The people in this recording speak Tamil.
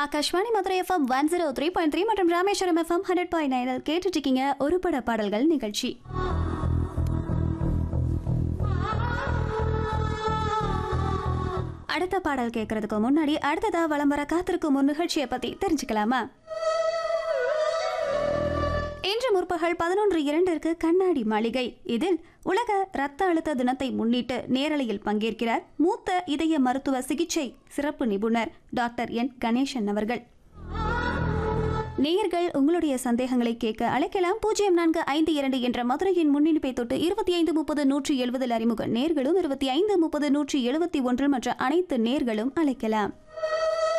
Akashvani Madurai FM one zero three point three மற்றும் ராமேஸ்வரம் எஃப்எம் ஹண்ட்ரட் பாயிண்ட் நைனில் கேட்டுட்டு இருக்கீங்க ஒரு பட பாடல்கள் நிகழ்ச்சி அடுத்த பாடல் கேட்கறதுக்கு முன்னாடி அடுத்ததா வலம் வர காத்திருக்கும் ஒரு நிகழ்ச்சியை பத்தி தெரிஞ்சுக்கலாமா இன்று முற்பகல் பதினொன்று இரண்டிற்கு கண்ணாடி மாளிகை இதில் உலக இரத்த அழுத்த தினத்தை முன்னிட்டு நேரலையில் பங்கேற்கிறார் மூத்த இதய மருத்துவ சிகிச்சை சிறப்பு நிபுணர் டாக்டர் என் கணேசன் அவர்கள் நேயர்கள் உங்களுடைய சந்தேகங்களை கேட்க அழைக்கலாம் பூஜ்ஜியம் நான்கு ஐந்து இரண்டு என்ற மதுரையின் முன்னிணைப்பை தொட்டு இருபத்தி ஐந்து முப்பது நூற்றி எழுபதில் அறிமுக நேர்களும் இருபத்தி ஐந்து முப்பது நூற்றி எழுபத்தி ஒன்று மற்ற அனைத்து நேர்களும் அழைக்கலாம்